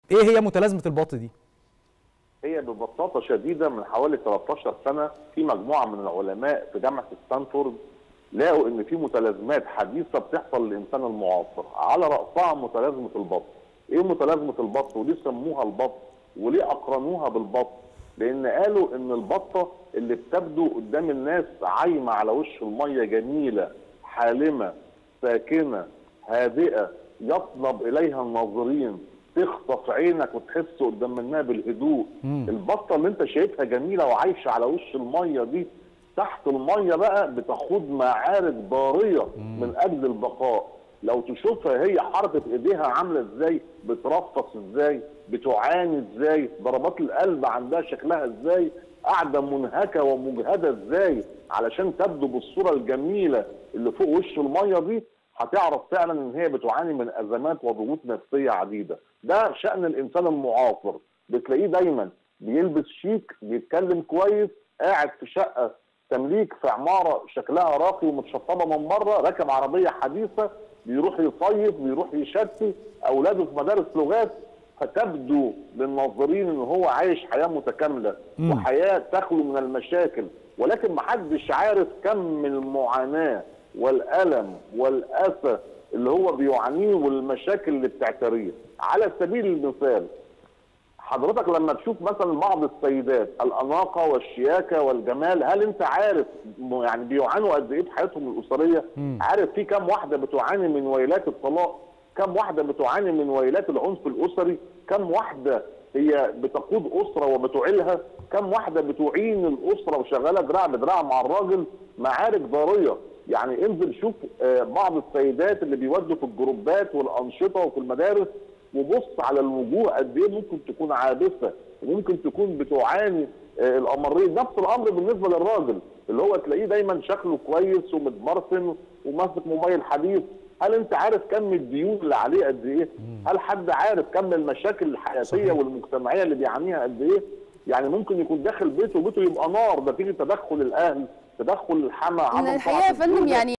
ايه هي متلازمه البط دي هي ببساطه شديده من حوالي 13 سنه في مجموعه من العلماء في جامعه ستانفورد لقوا ان في متلازمات حديثه بتحصل للانسان المعاصر على راسها متلازمه البط. ايه متلازمه البط وليه سموها البط وليه اقرنوها بالبط؟ لان قالوا ان البطه اللي بتبدو قدام الناس عايمه على وش الميه جميله حالمه ساكنه هادئه يطلب اليها الناظرين تخطف عينك وتحس قدام منها بالهدوء مم. البطه اللي انت شايفها جميله وعايشه على وش الميه دي تحت الميه بقى بتخوض معارك ضاريه من اجل البقاء لو تشوفها هي حركه ايديها عامله ازاي بترفص ازاي بتعاني ازاي ضربات القلب عندها شكلها ازاي قاعده منهكه ومجهده ازاي علشان تبدو بالصوره الجميله اللي فوق وش الميه دي هتعرف فعلا ان هي بتعاني من ازمات وضغوط نفسيه عديده ده شان الانسان المعاصر بتلاقيه دايما بيلبس شيك بيتكلم كويس قاعد في شقه تمليك في عماره شكلها راقي ومتشطبه من بره راكب عربيه حديثه بيروح يصيف بيروح يشتي اولاده في مدارس لغات فتبدو للناظرين ان هو عايش حياه متكامله مم. وحياه تخلو من المشاكل ولكن محدش عارف كم المعاناه والالم والاسى اللي هو بيعانيه والمشاكل اللي بتعتريه على سبيل المثال حضرتك لما تشوف مثلا بعض السيدات الاناقه والشياكه والجمال هل انت عارف م- يعني بيعانوا قد ايه في حياتهم الاسريه؟ مم. عارف في كم واحده بتعاني من ويلات الطلاق؟ كم واحده بتعاني من ويلات العنف الاسري؟ كم واحده هي بتقود اسره وبتعيلها؟ كم واحده بتعين الاسره وشغاله دراع بدراع مع الراجل؟ معارك ضاريه يعني انزل شوف آه، بعض السيدات اللي بيودوا في الجروبات والانشطه وفي المدارس وبص على الوجوه قد ايه ممكن تكون عابثه وممكن تكون بتعاني آه، الامرين نفس الامر بالنسبه للراجل اللي هو تلاقيه دايما شكله كويس ومتبرسم وماسك موبايل حديث هل انت عارف كم الديون اللي عليه قد ايه؟ هل حد عارف كم المشاكل الحياتيه صحيح. والمجتمعيه اللي بيعانيها قد ايه؟ يعني ممكن يكون داخل بيته وبيته يبقى نار نتيجه تدخل الاهل تدخل الحما عدم الحقيقه طاعة يا فندم الزوجة. يعني